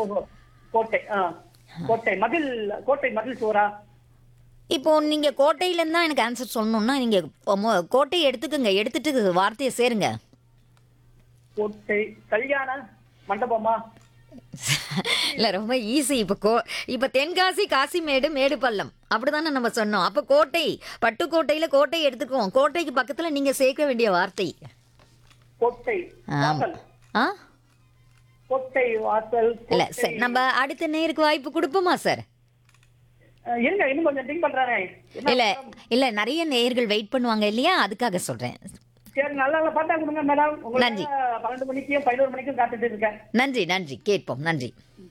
ஓஹோ கோட்டை ஆ கோட்டை மதில் கோட்டை மதில் சுவரா இப்போ நீங்க கோட்டையில இருந்தா எனக்கு ஆன்சர் சொல்லணும்னா நீங்க மொ- கோட்டையை எடுத்துக்கோங்க எடுத்துட்டு வார்த்தையை சேருங்க கோட்டை கல்யாண மண்டபமா இல்ல ரொம்ப ஈஸி இப்போ கோ இப்போ தென்காசி காசிமேடு மேடு பள்ளம் அப்படிதானே நம்ம சொன்னோம் அப்போ கோட்டை பட்டுக்கோட்டையில கோட்டை எடுத்துக்குவோம் கோட்டைக்கு பக்கத்துல நீங்க சேர்க்க வேண்டிய வார்த்தை கோட்டை ஆமா. வாசல் ஆ கோட்டை வாசல் இல்ல கோட்டை- சார் நம்ம அடுத்த நேருக்கு வாய்ப்பு கொடுப்போமா சார் அஹ், இருங்க இன்னும் கொஞ்சம் திங்க் பண்றானே என்ன இல்ல இல்ல நிறைய நேயர்கள் வெயிட் பண்ணுவாங்க இல்லையா அதுக்காக சொல்றேன் சரி நல்லா நல்லா பார்த்தா கொடுங்க மேடம் நன்றி. உங்களுக்கு பன்னெண்டு மணிக்கும் பதினோரு மணிக்கும் காத்துட்டு இருக்கேன் நன்றி நன்றி கேட்போம் நன்றி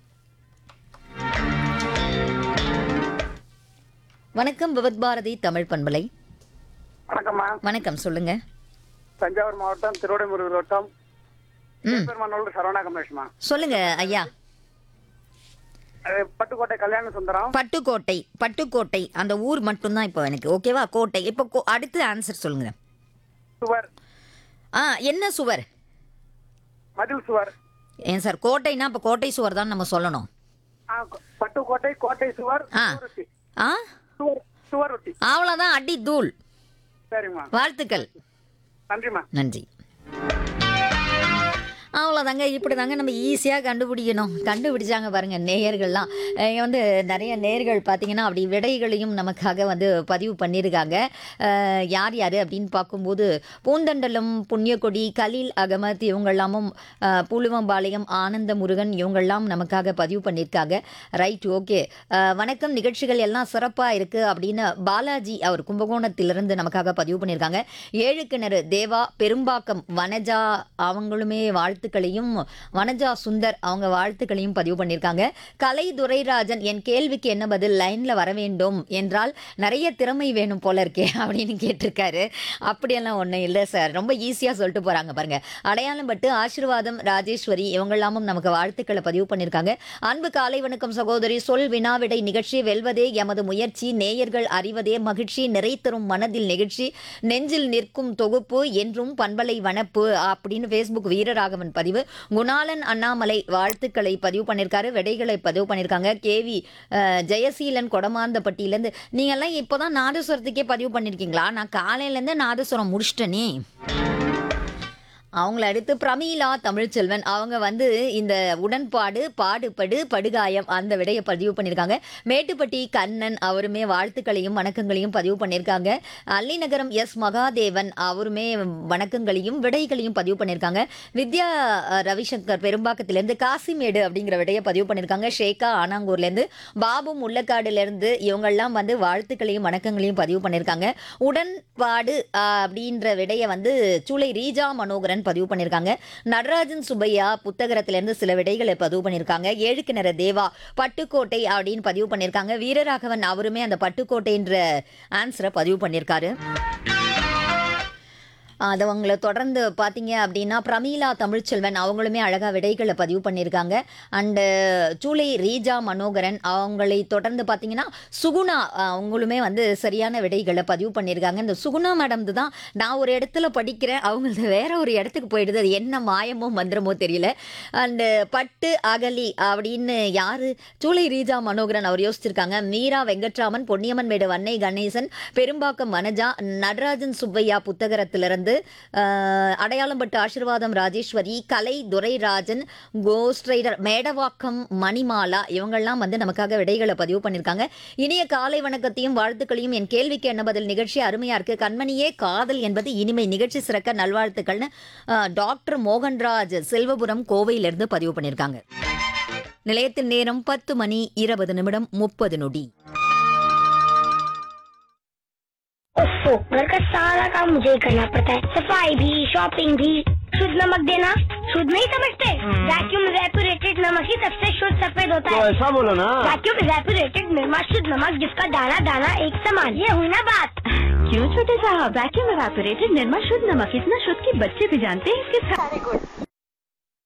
வணக்கம் விபத் பாரதி தமிழ் பண்பலை வணக்கம்மா வணக்கம் சொல்லுங்க தஞ்சாவூர் மாவட்டம் திருவடைமுருகர் வட்டம் ம் பெருமானூர் சரவணா கமலேஷ்மா சொல்லுங்க ஐயா அது பட்டுக்கோட்டை கல்யாண சுந்தரம் பட்டுக்கோட்டை பட்டுக்கோட்டை அந்த ஊர் மட்டும்தான் இப்போ எனக்கு ஓகேவா கோட்டை இப்போ கோ- அடுத்து ஆன்சர் சொல்லுங்க சுவர் ஆ என்ன சுவர் மதில் சுவர் ஏன் சார் கோட்டைனா இப்போ கோட்டை சுவர் தான் நம்ம சொல்லணும் ஆ, பட்டுக்கோட்டை கோட்டை சுவர் ஆ. சுவரொட்டி ஆ சுவர் சுவரொட்டி அவ்வளோதான் அடி தூள் சரிம்மா வாழ்த்துக்கள் நன்றிம்மா நன்றி அவ்வளோதாங்க இப்படி தாங்க நம்ம ஈஸியாக கண்டுபிடிக்கணும் கண்டுபிடிச்சாங்க பாருங்க நேயர்கள்லாம் இங்க வந்து நிறைய நேயர்கள் பார்த்தீங்கன்னா அப்படி விடைகளையும் நமக்காக வந்து பதிவு பண்ணியிருக்காங்க அஹ், யார் யார் அப்படின்னு பார்க்கும்போது பூந்தண்டலம் புண்ணியக்கொடி கலீல் அகமத் இவங்கெல்லாமும் அஹ், புலுவம்பாளையம் ஆனந்த முருகன் இவங்கெல்லாம் நமக்காக பதிவு பண்ணியிருக்காங்க ரைட் ஓகே வணக்கம் நிகழ்ச்சிகள் எல்லாம் சிறப்பாக இருக்குது அப்படின்னு பாலாஜி அவர் கும்பகோணத்திலிருந்து நமக்காக பதிவு பண்ணியிருக்காங்க ஏழு கிணறு தேவா பெரும்பாக்கம் வனஜா அவங்களுமே வாழ்த்துக்களையும் வனஜா சுந்தர் அவங்க வாழ்த்துக்களையும் பதிவு பண்ணியிருக்காங்க கலை துரைராஜன் என் கேள்விக்கு என்ன பதில் லைனில் வர வேண்டும் என்றால் நிறைய திறமை வேணும் போல இருக்கே அப்படின்னு கேட்டிருக்காரு அப்படியெல்லாம் ஒன்றும் இல்லை சார் ரொம்ப ஈஸியாக சொல்லிட்டு போகிறாங்க பாருங்க அடையாளம் பட்டு ஆசீர்வாதம் ராஜேஸ்வரி இவங்கெல்லாமும் நமக்கு வாழ்த்துக்களை பதிவு பண்ணியிருக்காங்க அன்பு காலை வணக்கம் சகோதரி சொல் வினாவிடை நிகழ்ச்சி வெல்வதே எமது முயற்சி நேயர்கள் அறிவதே மகிழ்ச்சி நிறைத்தரும் மனதில் நிகழ்ச்சி நெஞ்சில் நிற்கும் தொகுப்பு என்றும் பண்பலை வனப்பு அப்படின்னு ஃபேஸ்புக் வீரராகவன் பதிவு குணாலன் அண்ணாமலை வாழ்த்துக்களை பதிவு பண்ணியிருக்காரு விடைகளை பதிவு பண்ணியிருக்காங்க கேவி அஹ், ஜெயசீலன் கொடமாந்தப்பட்டியிலேருந்து நீங்கள்லாம் இப்போ தான் நாதஸ்வரத்துக்கே பதிவு பண்ணியிருக்கீங்களா நான் காலையிலேருந்து நாதஸ்வரம் முடிச்சிட்டேனே அவங்கள அடுத்து பிரமீளா தமிழ்ச்செல்வன் அவங்க வந்து இந்த உடன்பாடு பாடுபடு படுகாயம் அந்த விடையை பதிவு பண்ணியிருக்காங்க மேட்டுப்பட்டி கண்ணன் அவருமே வாழ்த்துக்களையும் வணக்கங்களையும் பதிவு பண்ணியிருக்காங்க அல்லிநகரம் எஸ் மகாதேவன் அவருமே வணக்கங்களையும் விடைகளையும் பதிவு பண்ணியிருக்காங்க வித்யா அஹ், ரவிசங்கர் பெரும்பாக்கத்திலேருந்து காசிமேடு அப்படிங்கிற விடையை பதிவு பண்ணியிருக்காங்க ஷேகா ஆனாங்கூர்லேருந்து பாபு முள்ளக்காடுலேருந்து இவங்கெல்லாம் வந்து வாழ்த்துக்களையும் வணக்கங்களையும் பதிவு பண்ணியிருக்காங்க உடன்பாடு அஹ், அப்படின்ற விடையை வந்து சூளை ரீஜா மனோகரன் பதிவு பண்ணியிருக்காங்க நடராஜன் சுப்பையா புத்தகத்திலிருந்து சில விடைகளை பதிவு பண்ணியிருக்காங்க ஏழு கிணறு தேவா பட்டுக்கோட்டை அப்படின்னு பதிவு பண்ணியிருக்காங்க வீரராகவன் அவருமே அந்த பட்டுக்கோட்டைன்ற ஆன்சரை பதிவு பண்ணியிருக்காரு அது அவங்கள தொடர்ந்து பார்த்தீங்க அப்படின்னா பிரமீளா தமிழ்ச்செல்வன் அவங்களுமே அழகாக விடைகளை பதிவு பண்ணியிருக்காங்க அண்டு சூளை ரீஜா மனோகரன் அவங்களை தொடர்ந்து பார்த்தீங்கன்னா சுகுணா அவங்களுமே வந்து சரியான விடைகளை பதிவு பண்ணியிருக்காங்க இந்த சுகுணா மேடம் தான் நான் ஒரு இடத்துல படிக்கிறேன் அவங்களது வேற ஒரு இடத்துக்கு போயிடுது அது என்ன மாயமோ மந்திரமோ தெரியல அண்டு பட்டு அகலி அப்படின்னு யாரு சூளை ரீஜா மனோகரன் அவர் யோசிச்சிருக்காங்க மீரா வெங்கட்ராமன் பொன்னியம்மன் மேடு வன்னை கணேசன் பெரும்பாக்கம் வனஜா நடராஜன் சுப்பையா புத்தகரத்திலிருந்து அஹ், அடையாளம்பட்டு ஆசீர்வாதம் ராஜேஸ்வரி கலை துரைராஜன் கோஸ்ட் ரைடர் மேடவாக்கம் மணிமாலா இவங்கெல்லாம் வந்து நமக்காக விடைகளை பதிவு பண்ணியிருக்காங்க இனிய காலை வணக்கத்தையும் வாழ்த்துக்களையும் என் கேள்விக்கு என்ன பதில் நிகழ்ச்சி அருமையா இருக்கு கண்மணியே காதல் என்பது இனிமை நிகழ்ச்சி சிறக்க நல்வாழ்த்துக்கள்னு அஹ், டாக்டர் மோகன்ராஜ் செல்வபுரம் கோவையிலிருந்து பதிவு பண்ணியிருக்காங்க நிலையத்தின் நேரம் பத்து மணி இருபது நிமிடம் முப்பது நொடி ओफो घर का सारा काम मुझे ही करना पड़ता है सफाई भी शॉपिंग भी शुद्ध नमक देना शुद्ध नहीं समझते वैक्यूम रेपुरेटेड नमक ही सबसे शुद्ध सफेद होता है ऐसा बोलो ना वैक्यूम रेपुरेटेड निर्मा शुद्ध नमक जिसका दाना दाना एक समान ये हुई ना बात क्यों छोटे साहब वैक्यूम एवापोरेटेड निर्मा शुद्ध नमक इतना शुद्ध कि बच्चे भी जानते हैं इसके सारे गुण